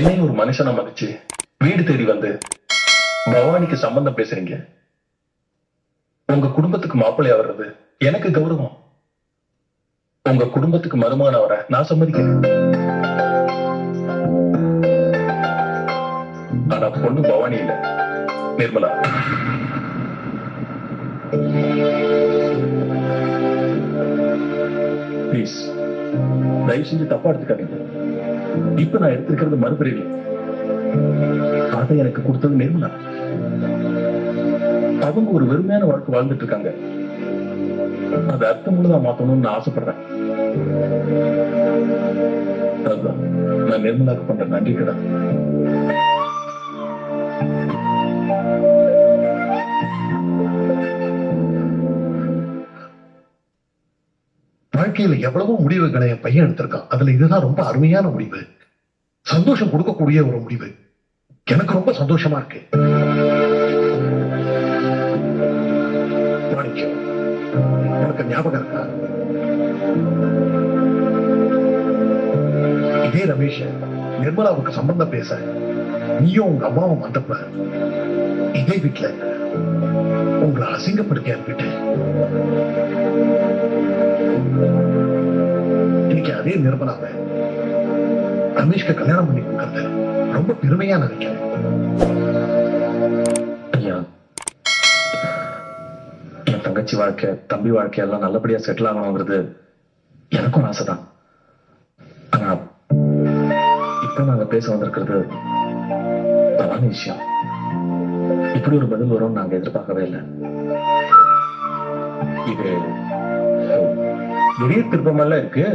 என்னையும் ஒரு மனுஷனா மதிச்சு வீடு தேடி வந்து பவானிக்கு சம்பந்தம் பேசுறீங்க உங்க குடும்பத்துக்கு மாப்பிள்ளையா வர்றது எனக்கு கௌரவம் உங்க குடும்பத்துக்கு மருமகனா வர நான் சம்மதிக்கிறேன் ஆனா பொண்ணு பவானி இல்ல நிர்மலா ப்ளீஸ் தயவு செஞ்சு தப்பா எடுத்துக்காதீங்க இப்ப நான் எடுத்திருக்கிறது மறுபிரிவு அதை எனக்கு கொடுத்தது நிர்மலா அவங்க ஒரு வெறுமையான வாழ்க்கை வாழ்ந்துட்டு இருக்காங்க அது அர்த்தமுள்ளதா மாத்தணும்னு நான் ஆசைப்படுறேன் அதுதான் நான் நிர்மலாக்கு பண்ற நன்றி கடன் வாழ்க்கையில எவ்வளவோ முடிவுகளை என் பையன் எடுத்திருக்கான் அதுல இதுதான் ரொம்ப அருமையான முடிவு சந்தோஷம் கொடுக்கக்கூடிய ஒரு முடிவு எனக்கு ரொம்ப சந்தோஷமா இருக்கு மாணிக்கம் உனக்கு ஞாபகம் இருக்கா இதே ரமேஷ் நிர்மலாவுக்கு சம்பந்தம் பேச நீயும் உங்க அம்மாவும் வந்தப்ப இதே வீட்டுல உங்களை அசிங்கப்படுத்தி அனுப்பிட்டேன் இன்னைக்கு அதே நிர்மலாவை ரமேஷ்க்கு கல்யாணம் பண்ணி கொடுக்கறது ரொம்ப பெருமையா நினைக்கிறேன் ஐயா என் தங்கச்சி வாழ்க்கை தம்பி வாழ்க்கை எல்லாம் நல்லபடியா செட்டில் ஆகணுங்கிறது எனக்கும் ஆசைதான் ஆனா இப்ப நாங்க பேச வந்திருக்கிறது பவானி விஷயம் இப்படி ஒரு பதில் வரும்னு நாங்க எதிர்பார்க்கவே இல்லை இது திடீர் திருப்பமெல்லாம் இருக்கு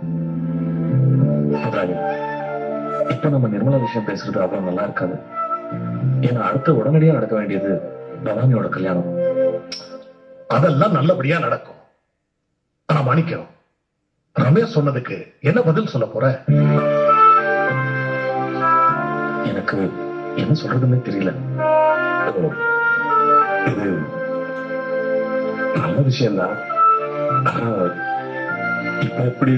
முதலாளி இப்ப நம்ம நிர்மலா விஷயம் பேசுறது அவ்வளவு நல்லா இருக்காது ஏன்னா அடுத்து உடனடியா நடக்க வேண்டியது பவானியோட கல்யாணம் அதெல்லாம் நல்லபடியா நடக்கும் ஆனா மாணிக்கம் ரமேஷ் சொன்னதுக்கு என்ன பதில் சொல்ல போற எனக்கு என்ன சொல்றதுன்னு தெரியல ஓ, இது நல்ல விஷயம்தான் ஆனா இப்ப எப்படி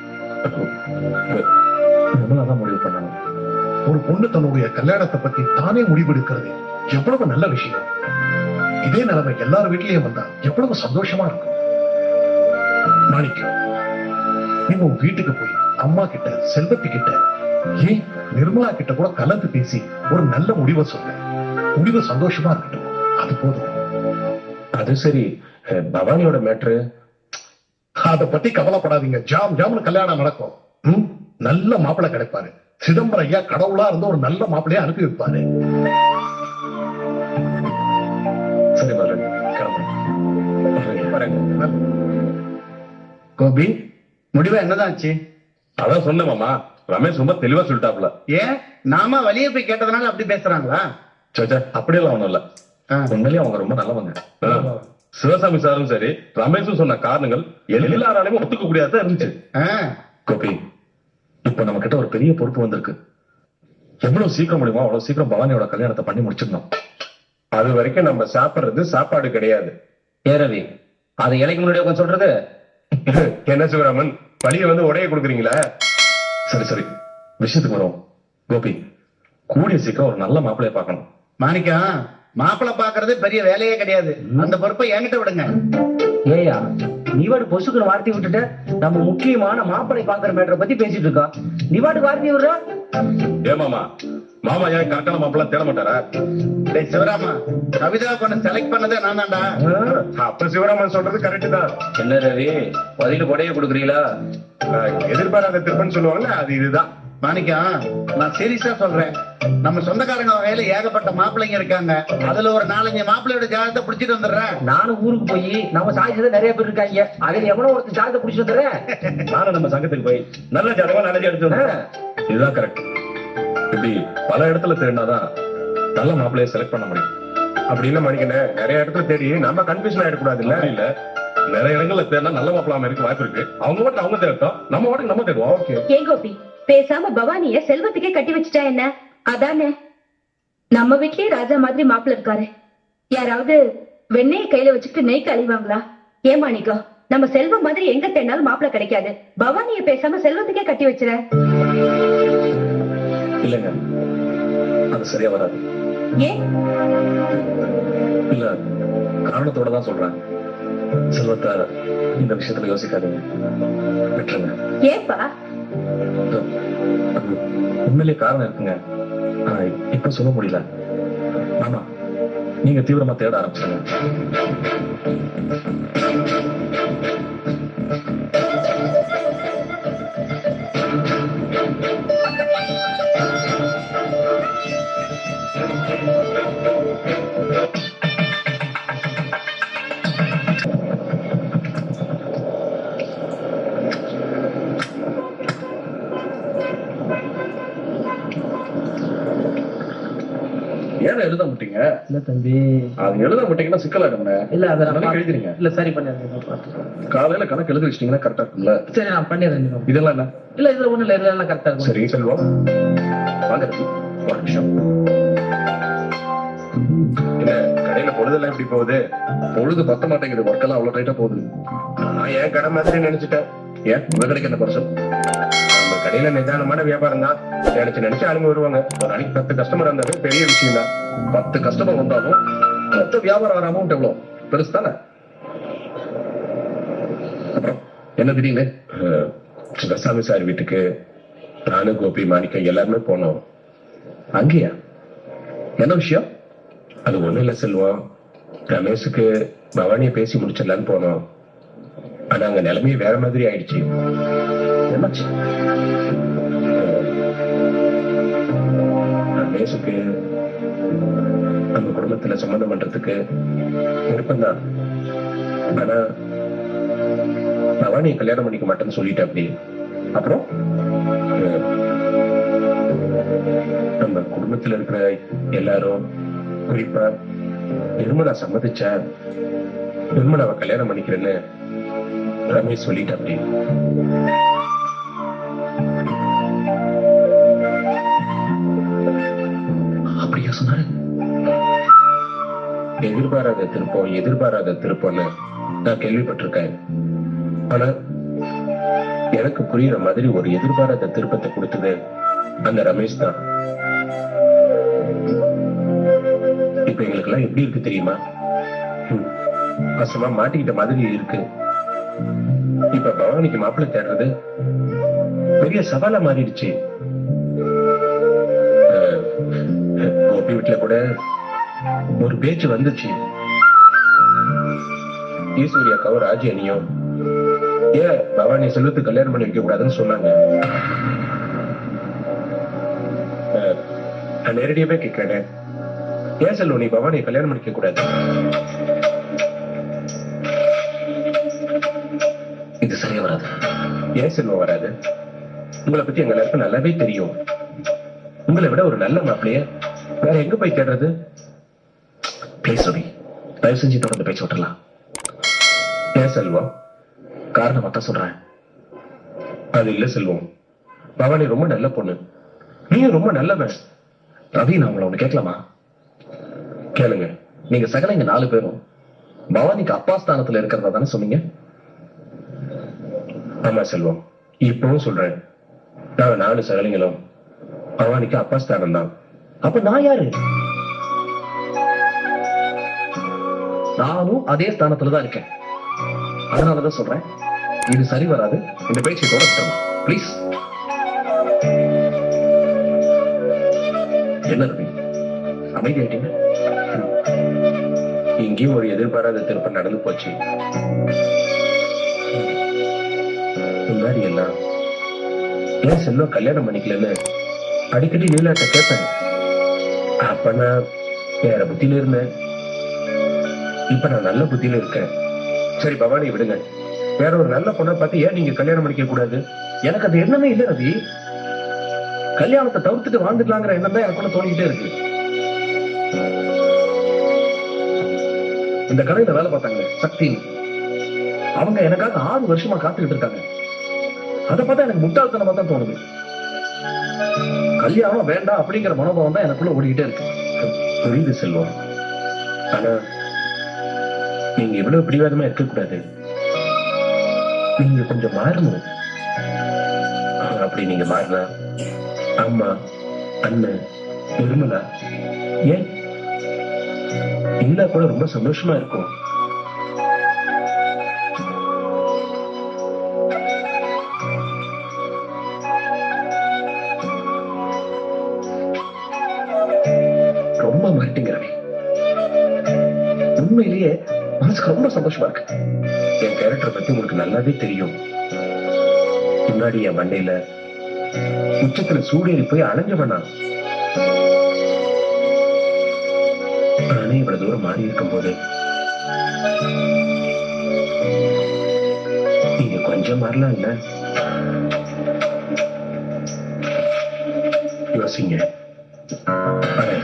நம்மளாதான் முடிவு பண்ணணும் ஒரு பொண்ணு தன்னுடைய கல்யாணத்தை பத்தி தானே முடிவெடுக்கிறது எவ்வளவு நல்ல விஷயம் இதே நிலைமை எல்லார் வீட்லயும் வந்தா எவ்வளவு சந்தோஷமா இருக்கும் மாணிக்கம் நீ உன் வீட்டுக்கு போய் அம்மா கிட்ட செல்வத்தி கிட்ட ஏன் நிர்மலா கிட்ட கூட கலந்து பேசி ஒரு நல்ல முடிவை சொல்ல முடிவு சந்தோஷமா இருக்கட்டும் அது போதும் அது சரி அஹ், பவானியோட மேட்ரு அத பத்தி கவலைப்படாதீங்க ஜாம் ஜாம்னு கல்யாணம் நடக்கும் ம்? நல்ல மாப்பிள்ளை கிடைப்பாரு சிதம்பரம் ஐயா கடவுளா இருந்து ஒரு நல்ல மாப்பிள்ளைய அனுப்பி வைப்பாரு சரி வரேன் கிளம்புறேன் வரேங்க. கோபி முடிவு என்னதாச்சு அதான் சொன்னேன் மாமா ரமேஷ் ரொம்ப தெளிவா சொல்லிட்டாப்ல ஏன் நாம வெளியே போய் கேட்டதுனால அப்படி பேசுறாங்களா சோச்சா அப்படியெல்லாம் ஒண்ணும் இல்ல ஆ. உண்மையிலேயே அவங்க ரொம்ப நல்லவங்க ஆ. சிவசாமி சாரும் சரி ரமேஷும் சொன்ன காரணங்கள் எல்லாராலையும் ஒத்துக்க முடியாத இருந்துச்சு ஆ, கோபி இப்ப நம்ம கிட்ட ஒரு பெரிய பொறுப்பு வந்திருக்கு எவ்வளவு சீக்கிரம் முடியுமோ அவ்வளவு சீக்கிரம் பவானியோட கல்யாணத்தை பண்ணி முடிச்சிடணும் அது வரைக்கும் நம்ம சாப்பிடுறது சாப்பாடு கிடையாது ஏ ரவி அதை இலைக்கு முன்னாடி உட்காந்து சொல்றது என்ன சிவராமன் வழிய வந்து உடைய கொடுக்குறீங்களா சரி சரி விஷயத்துக்கு வரும் கோபி கூடிய சீக்கிரம் ஒரு நல்ல மாப்பிள்ளைய பார்க்கணும் மாணிக்கம் மாப்பிள்ளை பாக்குறது பெரிய வேலையே கிடையாது அந்த பொறுப்பை என்கிட்ட விடுங்க ஏயா நீ வாட்டு பொசுக்குன்னு வார்த்தை விட்டுட்டு நம்ம முக்கியமான மாப்பிளை பாக்குற மேட்டரை பத்தி பேசிட்டு இருக்கா நீ வாட்டு வார்த்தை விடுற ஏ மாமா மாமா ஏன் கரெக்டான மாப்பிள்ள தேட மாட்டாரா டேய் சிவராமா கவிதா பண்ண செலக்ட் பண்ணதே நான் தான்டா அப்ப சிவராமன் சொல்றது கரெக்ட் தான் என்ன ரவி பதில கொடைய கொடுக்குறீங்களா ஆஹ், எதிர்பாராத திருப்பன்னு சொல்லுவாங்கல்ல அது இதுதான் மாணிக்கம் நான் சீரியஸா சொல்றேன் நம்ம சொந்தக்காரங்க வகையில ஏகப்பட்ட மாப்பிள்ளைங்க இருக்காங்க அதுல ஒரு நாலஞ்சு மாப்பிள்ளையோட ஜாதகத்தை புடிச்சிட்டு வந்துடுறேன் நானும் ஊருக்கு போய் நம்ம சாய்ச்சத நிறைய பேர் இருக்காங்க அதுல எவனோ ஒருத்தர் சாதத்தை புடிச்சு வந்துடுறேன் நானும் நம்ம சங்கத்துக்கு போய் நல்ல ஜாதகம் நல்ல எடுத்து வந்தேன். இதுதான் கரெக்ட் இப்படி பல இடத்துல தேடினாதான் நல்ல மாப்பிள்ளைய செலக்ட் பண்ண முடியும் அப்படின்னு மணிக்கண்ணே நிறைய இடத்துல தேடி நம்ம கன்ஃபியூஷன் ஆயிடக்கூடாது இல்ல அப்படி இல்ல நிறைய இடங்கள்ல தேடினா நல்ல மாப்பிள்ள அமைக்க வாய்ப்பு இருக்கு அவங்க வாட்டுக்கு அவங்க தேடட்டும் நம்ம வாட்டுக்கு நம்ம தேடுவோம் ஓகே ஏன் கோபி பேசாம பவானிய செல்வத்துக்கே கட்டி வச்சுட்டா என்ன அதானே நம்ம வீட்லயே ராஜா மாதிரி மாப்பிள்ள இருக்காரு யாராவது வெண்ணெயை கையில வச்சுட்டு நெய்க்கு அழிவாங்களா ஏமாணிக்கோ நம்ம செல்வம் மாதிரி எங்க தேடினாலும் மாப்பிள்ள கிடைக்காது பவானிய பேசாம செல்வத்துக்கே கட்டி வச்சிர இல்லைங்க அது சரியா வராது ஏன் இல்ல காரணத்தோட தான் சொல்றேன் செல்வத்தை இந்த விஷயத்துல யோசிக்காதீங்க விட்டுருங்க ஏப்பா அது உண்மையிலேயே காரணம் இருக்குங்க ஆனா இப்ப சொல்ல முடியல ஆமா நீங்க தீவிரமா தேட ஆரம்பிச்சிருங்க ஏன் எழுத மாட்டீங்க இல்ல தம்பி அது எழுத மாட்டீங்கன்னா சிக்கலாயிடுங்க இல்ல அதை நான் அதனால பாத்து- எழுதிருங்க இல்ல சரி பண்ணிடுறேன் நான் பாத்துக்கிறேன். காலையில கணக்கு எழுதி வச்சிட்டீங்கன்னா கரெக்டா இருக்கும்ல சரி நான் பண்ணிடுறேன் நீங்க. இதெல்லாம் என்ன இல்ல இதுல ஒண்ணு இல்ல இதுல எல்லாம் கரெக்டா இருக்கும் சரி செல்வம் வாங்க ரவி. ஒரு நிமிஷம் என்ன கடையில பொழுதெல்லாம் எப்படி போகுது பொழுது பத்த மாட்டேங்குது ஒர்க் எல்லாம் அவ்வளவு டைட்டா போகுது நான் என் கடை மாதிரி நினைச்சிட்டேன் ஏன் உங்க கடைக்கு என்ன குறைச்சல் நம்ம கடையில நிதானமான வியாபாரம் தான் நினைச்சு நினைச்சு ஆளுங்க வருவாங்க ஒரு நாளைக்கு பத்து கஸ்டமர் இருந்தாவே பெரிய விஷயம் தான் பத்து கஸ்டமர் வந்தாலும் மொத்த வியாபாரம் வர அமௌண்ட் எவ்வளவு பெருசு தானே அப்புறம் என்ன திடீர்னு அஹ், சிவசாமி சார் வீட்டுக்கு நானு கோபி மாணிக்கம் எல்லாருமே போனோம் அங்கேயா என்ன விஷயம் அது ஒண்ணும் இல்ல செல்வம் ரமேஷுக்கு பவானியை பேசி முடிச்சிடலான்னு போனோம் ஆனா அங்க நிலைமையே வேற மாதிரி ஆயிடுச்சு என்னாச்சு ரமேஷுக்கு நம்ம குடும்பத்துல சம்மந்தம் பண்றதுக்கு விருப்பம்தான் ஆனா பவானியை கல்யாணம் பண்ணிக்க மாட்டேன்னு சொல்லிட்டு அப்படி அப்புறம் அஹ், நம்ம குடும்பத்துல இருக்கிற எல்லாரும் குறிப்பா நிர்மலா சம்மதிச்சா நிர்மலாவை கல்யாணம் பண்ணிக்கிறேன்னு ரமேஷ் சொல்லிட்டு அப்படி அப்படியா சொன்னாரு எதிர்பாராத திருப்பம் எதிர்பாராத திருப்பம்னு நான் கேள்விப்பட்டிருக்கேன் ஆனா எனக்கு புரியுற மாதிரி ஒரு எதிர்பாராத திருப்பத்தை கொடுத்தது அந்த ரமேஷ் தான் இப்ப எங்களுக்கு எல்லாம் எப்படி இருக்கு தெரியுமா ஹம், கஷ்டமா மாட்டிக்கிட்ட மாதிரி இருக்கு இப்ப பவானிக்கு மாப்பிள்ளை தேடுறது பெரிய சவாலா மாறிடுச்சு அஹ், கோபி வீட்டுல கூட ஒரு பேச்சு வந்துச்சு ஈஸ்வரி அக்காவும் ராஜி அணியும் ஏன் பவானி செல்வத்துக்கு கல்யாணம் பண்ணி வைக்க கூடாதுன்னு சொன்னாங்க அஹ், நான் நேரடியாவே கேட்கிறேன் ஏன் செல்வம் நீ பவானியை கல்யாணம் பண்ணிக்க கூடாது இது சரியா வராது ஏன் செல்வம் வராது உங்களை பத்தி எங்க எல்லாருக்கும் நல்லாவே தெரியும் உங்களை விட ஒரு நல்ல மாப்பிளைய வேற எங்க போய் தேடுறது ப்ளீஸ் ரவி தயவு செஞ்சு தொடர்ந்து பேச்சு விட்டுறலாம் ஏன் செல்வம் காரணம் மட்டும் சொல்றேன் அது இல்ல செல்வம் பவானி ரொம்ப நல்ல பொண்ணு நீயும் ரொம்ப நல்லவன் ரவி நான் உங்களை ஒண்ணு கேட்கலாமா கேளுங்க நீங்க சகலைங்க நாலு பேரும் பவானிக்கு அப்பா ஸ்தானத்துல இருக்கிறதா தானே சொன்னீங்க ஆமா செல்வம் இப்பவும் சொல்றேன் நாங்க நாலு சகலிங்களும் பவானிக்கு அப்பா ஸ்தானம் தான் அப்ப நான் யாரு நானும் அதே ஸ்தானத்துல தான் இருக்கேன் அதனாலதான் சொல்றேன் இது சரி வராது இந்த பேச்சை தொடர்ந்துடலாம் ப்ளீஸ் என்ன ரவி அமைதியாயிட்டீங்க இங்கேயும் ஒரு எதிர்பாராத திருப்பம் நடந்து போச்சு முன்னாடி எல்லாம் ஏன் செல்வம் கல்யாணம் பண்ணிக்கலன்னு அடிக்கடி லீலாட்ட கேட்பேன் அப்ப நான் வேற புத்தியில இருந்தேன் இப்ப நான் நல்ல புத்தியில இருக்கேன் சரி பவானி விடுங்க வேற ஒரு நல்ல பொண்ணை பார்த்து ஏன் நீங்க கல்யாணம் பண்ணிக்க கூடாது எனக்கு அது எண்ணமே இல்ல ரவி கல்யாணத்தை தவிர்த்துட்டு வாழ்ந்துக்கலாங்கிற எண்ணம் தான் எனக்கு தோணிக்கிட்டே இருக்கு இந்த கடையில வேலை பார்த்தாங்க சக்தி அவங்க எனக்காக ஆறு வருஷமா காத்துக்கிட்டு இருக்காங்க அதை பார்த்தா எனக்கு முட்டாள்தனமா தான் தோணுது கல்யாணம் வேண்டாம் அப்படிங்கிற மனோபாவம் தான் எனக்குள்ள ஓடிக்கிட்டே இருக்கு புரியுது செல்வம் ஆனா நீங்க இவ்வளவு பிடிவாதமா இருக்க கூடாது நீங்க கொஞ்சம் மாறணும் அப்படி நீங்க மாறினா அம்மா அண்ணன் நிர்மலா ஏன் இல்ல கூட ரொம்ப சந்தோஷமா இருக்கும் ரொம்ப மாட்டிங்க ரவி உண்மையிலேயே மனசுக்கு ரொம்ப சந்தோஷமா இருக்கு என் கேரக்டரை பத்தி உங்களுக்கு நல்லாவே தெரியும் முன்னாடி என் மண்டையில உச்சத்துல சூடேறி போய் அலைஞ்சவன் நான் நானே இவ்வளவு தூரம் மாறி இருக்கும் போது நீங்க கொஞ்சம் மாறலாம் இல்ல யோசிங்க வரேன்.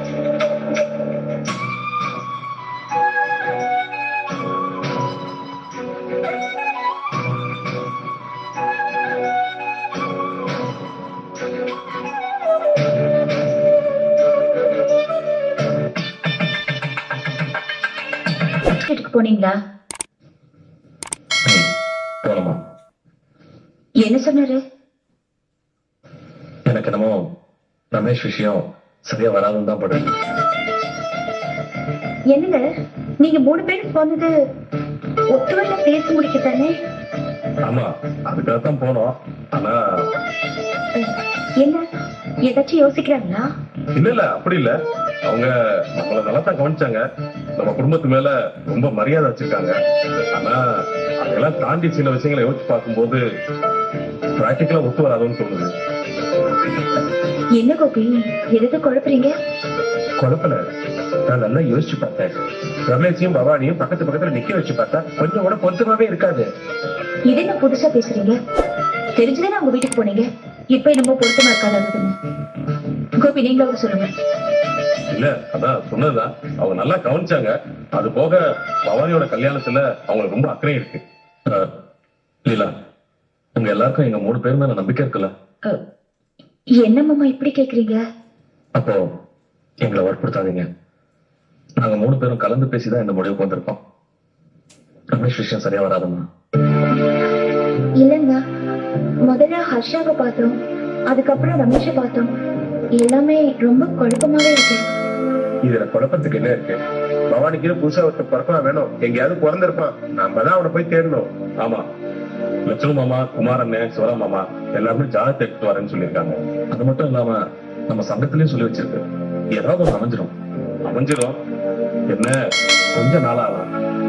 வீட்டுக்கு போனீங்களா ம், போலாமா என்ன சொன்னாரு எனக்கு என்னமோ ரமேஷ் விஷயம் சரியா வராதுன்னு தான் படுது என்னங்க நீங்க மூணு பேரும் போனது ஒத்துவல்ல பேசி முடிக்கத்தானே ஆமா அதுக்காக தான் போனோம் ஆனா என்ன ஏதாச்சும் யோசிக்கிறாங்களா இல்ல இல்ல அப்படி இல்ல அவங்க நம்மள நல்லா தான் கவனிச்சாங்க நம்ம குடும்பத்து மேல ரொம்ப மரியாதை வச்சிருக்காங்க ஆனா அதெல்லாம் தாண்டி சில விஷயங்களை யோசிச்சு பார்க்கும்போது பிராக்டிக்கலா ஒத்து வராதுன்னு தோணுது என்ன கோபி எதுக்கு குழப்புறீங்க குழப்பல நான் நல்லா யோசிச்சு பார்த்தேன் ரமேஷையும் பவானியும் பக்கத்து பக்கத்துல நிக்க வச்சு பார்த்தா கொஞ்சம் கூட பொருத்தமாவே இருக்காது இது என்ன புதுசா பேசுறீங்க தெரிஞ்சுதானே அவங்க வீட்டுக்கு போனீங்க இப்ப என்னமோ பொருத்தமா இருக்காதுன்னு கோபி நீங்களாவது சொல்லுங்க இல்ல அதான் சொன்னதுதான் அவங்க நல்லா கவனிச்சாங்க அது போக பவானியோட கல்யாணத்துல அவங்களுக்கு ரொம்ப அக்கறை இருக்கு அஹ், லீலா உங்க எல்லாருக்கும் எங்க மூணு பேர் மேல நம்பிக்கை இருக்குல்ல அஹ், என்ன மாமா இப்படி கேக்குறீங்க அப்போ எங்களை வற்புறுத்தாதீங்க நாங்க மூணு பேரும் கலந்து பேசிதான் இந்த முடிவுக்கு வந்திருக்கோம் ரமேஷ் விஷயம் சரியா வராதுமா இல்லங்க முதல்ல ஹர்ஷாவை பார்த்தோம் அதுக்கப்புறம் ரமேஷை பார்த்தோம் எல்லாமே ரொம்ப குழப்பமாவே இருக்கு இதுல குழப்பத்துக்கு என்ன இருக்கு பவானிக்கு புதுசா ஒருத்தர் பிறக்கலாம் வேணும் எங்கேயாவது பிறந்திருப்பான் நம்ம தான் அவனை போய் தேடணும் ஆமா லட்சுமி மாமா குமாரண்ணே சிவராம் மாமா எல்லாருமே ஜாதகத்தை எடுத்து வரேன்னு சொல்லியிருக்காங்க அது மட்டும் இல்லாம நம்ம சங்கத்திலயும் சொல்லி வச்சிருக்கு ஏதாவது ஒண்ணு அமைஞ்சிரும் அமைஞ்சிரும் என்ன கொஞ்ச நாளாகலாம்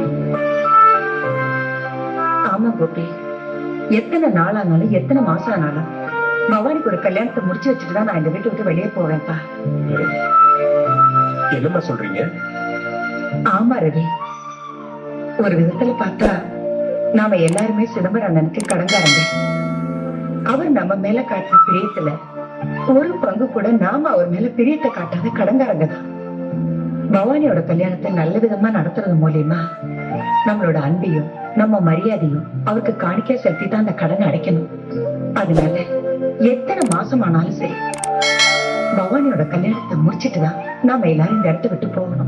ஆமா கோபி எத்தனை நாள் ஆனாலும் எத்தனை மாசம் ஆனாலும் பவானிக்கு ஒரு கல்யாணத்தை முடிச்சு வச்சுட்டு தான் நான் இந்த வீட்டை விட்டு வெளியே போவேன்ப்பா என்னம்மா சொல்றீங்க ஆமா ரவி ஒரு விதத்துல பார்த்தா நாம எல்லாருமே சிதம்பரம் அண்ணனுக்கு கடங்காரங்க அவர் நம்ம மேல காட்டின பிரியத்துல ஒரு பங்கு கூட நாம அவர் மேல பிரியத்தை காட்டாத கடங்காரங்க தான் பவானியோட கல்யாணத்தை நல்ல விதமா நடத்துறது மூலியமா நம்மளோட அன்பையும் நம்ம மரியாதையும் அவருக்கு காணிக்கை செலுத்தி தான் அந்த கடனை அடைக்கணும் அதனால எத்தனை மாசம் ஆனாலும் சரி பவானியோட கல்யாணத்தை முடிச்சிட்டு தான் நாம எல்லாரும் இந்த இடத்தை விட்டு போகணும்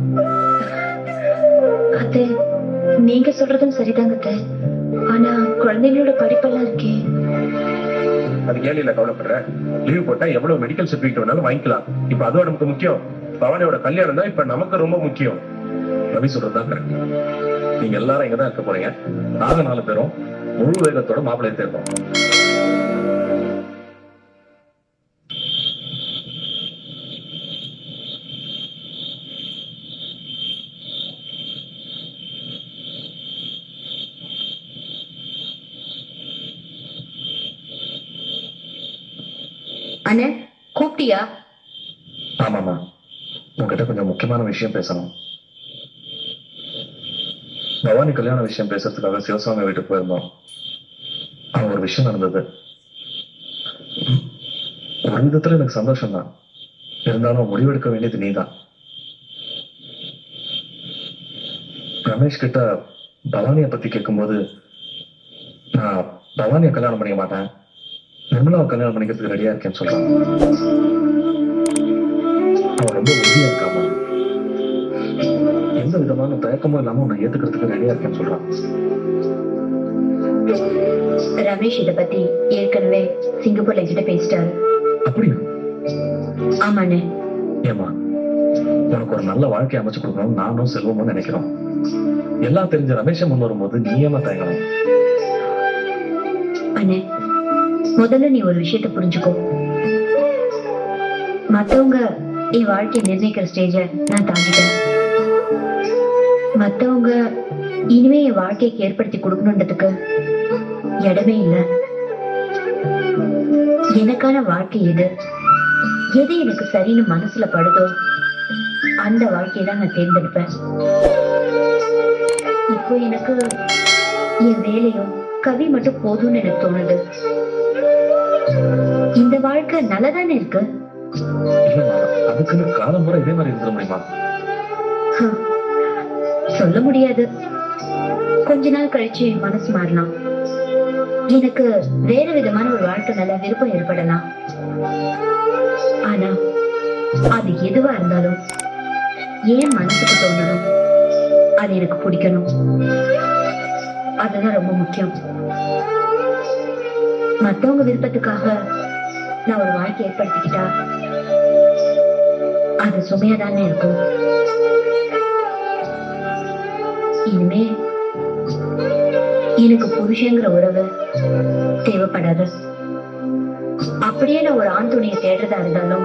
அது நீங்க சொல்றதும் சரிதாங்க அத்தை. ஆனா குழந்தைங்களோட படிப்பெல்லாம் இருக்கே அது கேள்வியில கவலைப்படுற லீவ் போட்டா எவ்வளவு மெடிக்கல் சர்டிபிகேட் வேணாலும் வாங்கிக்கலாம் இப்ப அதுவும் நமக்கு முக்கியம் பவானியோட கல்யாணம் தான் இப்ப நமக்கு ரொம்ப முக்கியம் ரவி சொல்றதுதான் கரெக்ட் நீங்க எல்லாரும் இங்கதான் இருக்க போறீங்க நாங்க நாலு பேரும் முழு வேகத்தோட மாப்பிள்ளையை தேர்ந்தோம் அண்ணே கூப்பிட்டியா ஆமாமா உங்ககிட்ட கொஞ்சம் முக்கியமான விஷயம் பேசணும் பவானி கல்யாண விஷயம் பேசுறதுக்காக சிவசாமி வீட்டுக்கு போயிருந்தோம் அங்க ஒரு விஷயம் நடந்தது ஒரு விதத்துல எனக்கு சந்தோஷம் தான் இருந்தாலும் முடிவெடுக்க வேண்டியது நீதான் ரமேஷ் கிட்ட பவானிய பத்தி கேட்கும்போது நான் பவானிய கல்யாணம் பண்ணிக்க மாட்டேன் நிர்மலாவை கல்யாணம் பண்ணிக்கிறதுக்கு ரெடியா இருக்கேன்னு சொல்றான் அவன் ரொம்ப உறுதியா இருக்காமா எந்த விதமான தயக்கமும் இல்லாம உன்னை ஏத்துக்கிறதுக்கு ரெடியா இருக்கேன்னு சொல்றான் ரமேஷ் இத பத்தி ஏற்கனவே சிங்கப்பூர்ல என்கிட்ட பேசிட்டாரு அப்படியா ஆமாண்ணே ஏமா உனக்கு ஒரு நல்ல வாழ்க்கை அமைச்சு கொடுக்கணும் நானும் செல்வமும் நினைக்கிறோம் எல்லாம் தெரிஞ்ச ரமேஷன் முன் வரும்போது நீ ஏமா தயங்கணும் அண்ணே முதல்ல நீ ஒரு விஷயத்த புரிஞ்சுக்கோ மத்தவங்க என் வாழ்க்கையை நிர்ணயிக்கிற ஸ்டேஜ நான் தாண்டிட்டேன் மத்தவங்க இனிமே என் வாழ்க்கைக்கு ஏற்படுத்தி கொடுக்கணுன்றதுக்கு இடமே இல்லை எனக்கான வாழ்க்கை எது எது எனக்கு சரின்னு மனசுல படுதோ அந்த வாழ்க்கையை தான் நான் தேர்ந்தெடுப்பேன் இப்போ எனக்கு என் வேலையும் கவி மட்டும் போதும்னு எனக்கு தோணுது இந்த வாழ்க்கை நல்லதானே இருக்கு இல்லம்மா அதுக்குன்னு காலம் முறை இதே மாதிரி இருந்துட முடியுமா ஹம். சொல்ல முடியாது கொஞ்ச நாள் கழிச்சு என் மனசு மாறலாம் எனக்கு வேற விதமான ஒரு வாழ்க்கை மேல விருப்பம் ஏற்படலாம் ஆனா அது எதுவா இருந்தாலும் ஏன் மனசுக்கு தோணணும் அது எனக்கு பிடிக்கணும் அதுதான் ரொம்ப முக்கியம் மத்தவங்க விருப்பத்துக்காக நான் ஒரு வாழ்க்கை ஏற்படுத்திக்கிட்டா அது சுமையா தானே இருக்கும் இனிமே எனக்கு புருஷங்கிற உறவு தேவைப்படாது அப்படியே நான் ஒரு ஆண் துணியை தேடுறதா இருந்தாலும்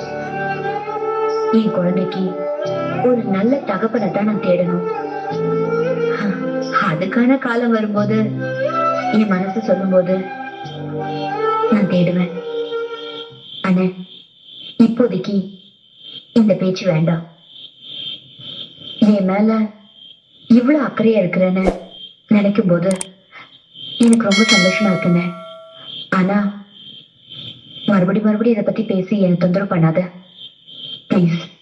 என் குழந்தைக்கு ஒரு நல்ல தகப்பனை தான் நான் தேடணும் அஹ், அதுக்கான காலம் வரும்போது என் மனசு சொல்லும்போது நான் தேடுவேன் அண்ணே இப்போதைக்கு இந்த பேச்சு வேண்டாம் என் மேல இவ்வளவு அக்கறையா இருக்கிறேன்னு நினைக்கும் போது எனக்கு ரொம்ப சந்தோஷமா இருக்குண்ணே ஆனா மறுபடி மறுபடியும் இதை பத்தி பேசி எனக்கு தொந்தரவு பண்ணாத ப்ளீஸ்